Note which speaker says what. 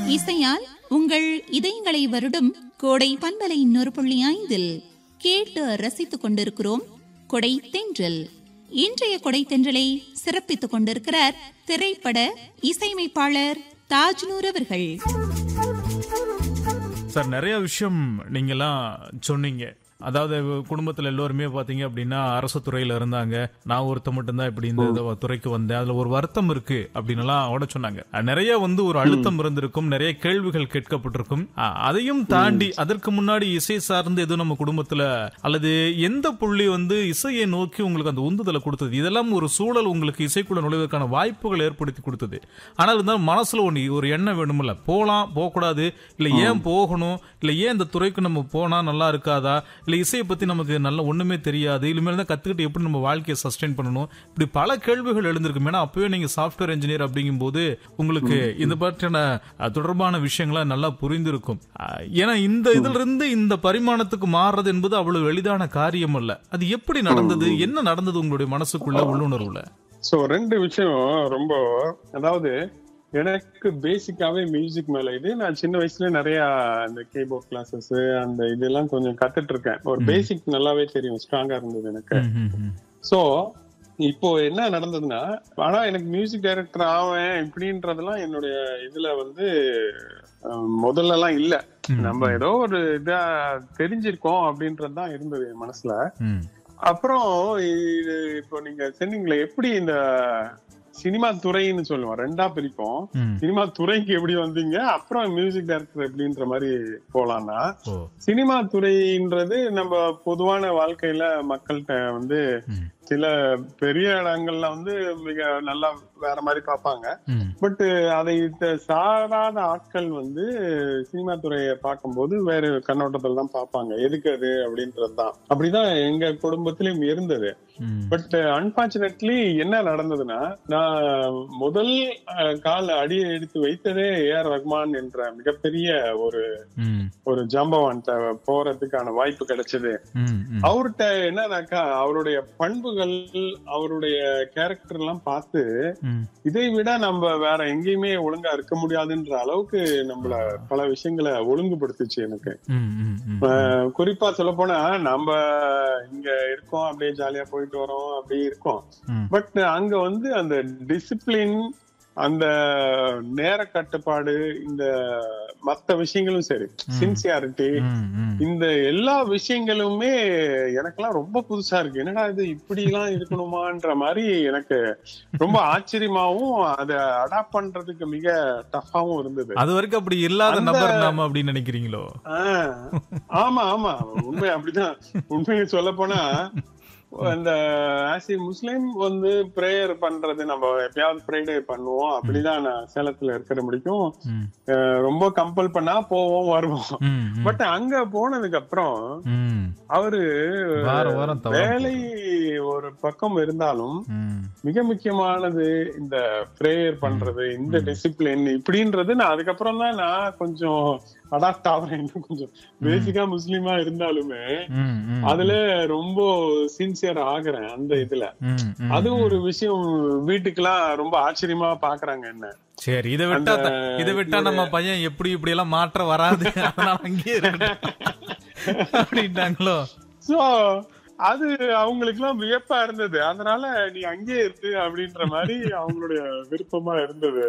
Speaker 1: இசையால் உங்கள் இதயங்களை வருடும் கோடை பண்பலை இன்னொரு புள்ளி ஐந்தில் கேட்டு ரசித்துக் கொண்டிருக்கிறோம் கொடை தென்றல் இன்றைய கொடை தென்றலை சிறப்பித்துக் கொண்டிருக்கிறார் திரைப்பட இசையமைப்பாளர் தாஜ்னூர் அவர்கள்
Speaker 2: சார் நிறைய விஷயம் நீங்கெல்லாம் சொன்னீங்க அதாவது குடும்பத்துல எல்லோருமே பாத்தீங்க அப்படின்னா அரசு துறையில இருந்தாங்க நான் ஒருத்த மட்டும்தான் இப்படி இந்த இந்த துறைக்கு வந்தேன் அதுல ஒரு வருத்தம் இருக்கு அப்படின்னு எல்லாம் அவட சொன்னாங்க அஹ் நிறைய வந்து ஒரு அழுத்தம் இருந்திருக்கும் நிறைய கேள்விகள் கேட்கப்பட்டிருக்கும் அஹ் அதையும் தாண்டி அதற்கு முன்னாடி இசை சார்ந்து எதுவும் நம்ம குடும்பத்துல அல்லது எந்த புள்ளி வந்து இசையை நோக்கி உங்களுக்கு அந்த உந்துதலை கொடுத்தது இதெல்லாம் ஒரு சூழல் உங்களுக்கு இசைக்குள்ள நுழைவதற்கான வாய்ப்புகள் ஏற்படுத்தி கொடுத்தது ஆனால் இருந்தாலும் மனசுல ஒண்ணு ஒரு எண்ணம் வேணும்ல போலாம் போகக்கூடாது இல்ல ஏன் போகணும் இல்ல ஏன் இந்த துறைக்கு நம்ம போனா நல்லா இருக்காதா இல்ல இசையை பத்தி நமக்கு நல்ல ஒண்ணுமே தெரியாது இனிமேல் தான் கத்துக்கிட்டு எப்படி நம்ம வாழ்க்கையை சஸ்டெயின் பண்ணணும் இப்படி பல கேள்விகள் எழுந்திருக்கும் ஏன்னா அப்பவே நீங்க சாஃப்ட்வேர் இன்ஜினியர் அப்படிங்கும்போது உங்களுக்கு இந்த பற்றின அஹ், தொடர்பான விஷயங்களை நல்லா புரிந்திருக்கும் அஹ், ஏன்னா இந்த இதுல இருந்து இந்த பரிமாணத்துக்கு மாறுறது என்பது அவ்வளவு எளிதான காரியம் அல்ல அது எப்படி நடந்தது என்ன நடந்தது உங்களுடைய மனசுக்குள்ள உள்ளுணர்வுல
Speaker 3: சோ ரெண்டு விஷயம் ரொம்ப அதாவது எனக்கு பேசிக்காவே மியூசிக் மேல இது நான் சின்ன வயசுல நிறைய அந்த கீபோர்ட் கிளாஸஸ் அந்த இதெல்லாம் கொஞ்சம் கத்துட்டு இருக்கேன் ஒரு பேசிக் நல்லாவே தெரியும் ஸ்ட்ராங்கா இருந்தது எனக்கு
Speaker 2: ம், ம், ம்.
Speaker 3: சோ இப்போ என்ன நடந்ததுன்னா ஆனா எனக்கு மியூசிக் டைரக்டர் ஆவேன் இப்படின்றதெல்லாம் என்னுடைய இதுல வந்து அஹ், முதல்ல எல்லாம் இல்ல
Speaker 2: ம்,
Speaker 3: நம்ம ஏதோ ஒரு இதா தெரிஞ்சிருக்கோம் அப்படின்றது தான் இருந்தது என் மனசுல
Speaker 2: ம்.
Speaker 3: அப்புறம் இது இப்போ நீங்க சொன்னீங்களே எப்படி இந்த சினிமா துறைன்னு சொல்லுவோம் ரெண்டா பிரிப்போம்
Speaker 2: ம்.
Speaker 3: சினிமா துறைக்கு எப்படி வந்தீங்க அப்புறம் மியூசிக் டைரக்டர் எப்படின்ற மாதிரி போலாம்னா
Speaker 2: ஓ
Speaker 3: சினிமா துறைன்றது நம்ம பொதுவான வாழ்க்கையில மக்கள்கிட்ட வந்து
Speaker 2: ம்.
Speaker 3: சில பெரிய இடங்கள்ல வந்து மிக நல்லா வேற மாதிரி பார்ப்பாங்க
Speaker 2: ம்.
Speaker 3: பட் அதை த- சாராத ஆட்கள் வந்து சினிமா துறையை பார்க்கும்போது வேற கண்ணோட்டத்தில் தான் பார்ப்பாங்க எதுக்கு அது அப்படின்றது தான் அப்படிதான் எங்க குடும்பத்திலயும் இருந்தது
Speaker 2: ம்.
Speaker 3: பட் அன்பார்ச்சுனேட்லி என்ன நடந்ததுன்னா நான் முதல் அஹ், கால் அடியை எடுத்து வைத்ததே ஏஆர் ரஹ்மான் என்ற மிகப்பெரிய ஒரு
Speaker 2: ம்.
Speaker 3: ஒரு ஜாம்பவான்கிட்ட போறதுக்கான வாய்ப்பு கிடைச்சது
Speaker 2: ம். ம்.
Speaker 3: அவர்கிட்ட என்னன்னாக்கா அவருடைய பண்புகள் அவருடைய கேரக்டர் எல்லாம் பார்த்து
Speaker 2: ம்.
Speaker 3: இதை விட நம்ம வேற எங்கேயுமே ஒழுங்கா இருக்க முடியாதுன்ற அளவுக்கு நம்மள பல விஷயங்களை ஒழுங்குபடுத்துச்சு எனக்கு
Speaker 2: ம். ம். ம்.
Speaker 3: அஹ் குறிப்பா சொல்ல போனா நம்ம இங்க இருக்கோம் அப்படியே ஜாலியா போயிட்டு வரோம் அப்படியே இருக்கோம்
Speaker 2: ம்.
Speaker 3: பட் அங்க வந்து அந்த டிசிப்ளின் அந்த நேர கட்டுப்பாடு இந்த மத்த விஷயங்களும் சரி சின்சியாரிட்டி
Speaker 2: ம். ம்.
Speaker 3: இந்த எல்லா விஷயங்களுமே எனக்கெல்லாம் ரொம்ப புதுசா இருக்கு என்னடா இது இப்படி எல்லாம் இருக்கணுமான்ற மாதிரி எனக்கு ரொம்ப ஆச்சரியமாவும் அதை அடாப்ட் பண்றதுக்கு மிக டஃபாவும் இருந்தது
Speaker 2: அது வரைக்கும் அப்படி இல்லாத
Speaker 3: அந்த-
Speaker 2: நபர் நாம அப்படின்னு நினைக்கிறீங்களோ
Speaker 3: ஆஹ், ஆமா ஆமா உண்மை அப்படிதான் உண்மையை சொல்ல போனா அந்த ஆஸ் முஸ்லீம் வந்து பிரேயர் பண்றது நம்ம எப்பயாவது ஃப்ரைடே பண்ணுவோம் அப்படிதான் நான் சேலத்துல இருக்கிற முடிக்கும்
Speaker 2: ம்.
Speaker 3: அஹ், ரொம்ப கம்பல் பண்ணா போவோம் வருவோம்
Speaker 2: ம். ம்.
Speaker 3: பட் அங்க போனதுக்கு அப்புறம்
Speaker 2: ம்.
Speaker 3: அவரு
Speaker 2: வாரம் வாரம் தவறாம
Speaker 3: வேலை ஒரு பக்கம் இருந்தாலும்
Speaker 2: ம்.
Speaker 3: மிக முக்கியமானது இந்த பிரேயர் பண்றது இந்த டிசிப்ளின் இப்படின்றது நான் அதுக்கப்புறம் தான் நான் கொஞ்சம் அடாப்ட் ஆகிறேன் இன்னும் கொஞ்சம் பேசிக்கா முஸ்லீமா இருந்தாலுமே
Speaker 2: ம். ம்.
Speaker 3: அதுல ரொம்ப சின்சியர் ஆகுறேன் அந்த இதுல
Speaker 2: ம். ம்.
Speaker 3: அது ஒரு விஷயம் வீட்டுக்கெல்லாம் ரொம்ப ஆச்சரியமா பாக்குறாங்க என்ன
Speaker 2: சரி இதை விட்டா
Speaker 3: அந்த
Speaker 2: இதை விட்டா நம்ம பையன் எப்படி இப்படி எல்லாம் மாற்ற வராது அதனால அங்கேயே இருக்கட்டும் அப்படின்ட்டாங்களோ
Speaker 3: சோ அது அவங்களுக்கு எல்லாம் வியப்பா இருந்தது அதனால நீ அங்கேயே இருக்கு அப்படின்ற மாதிரி அவங்களுடைய விருப்பமா இருந்தது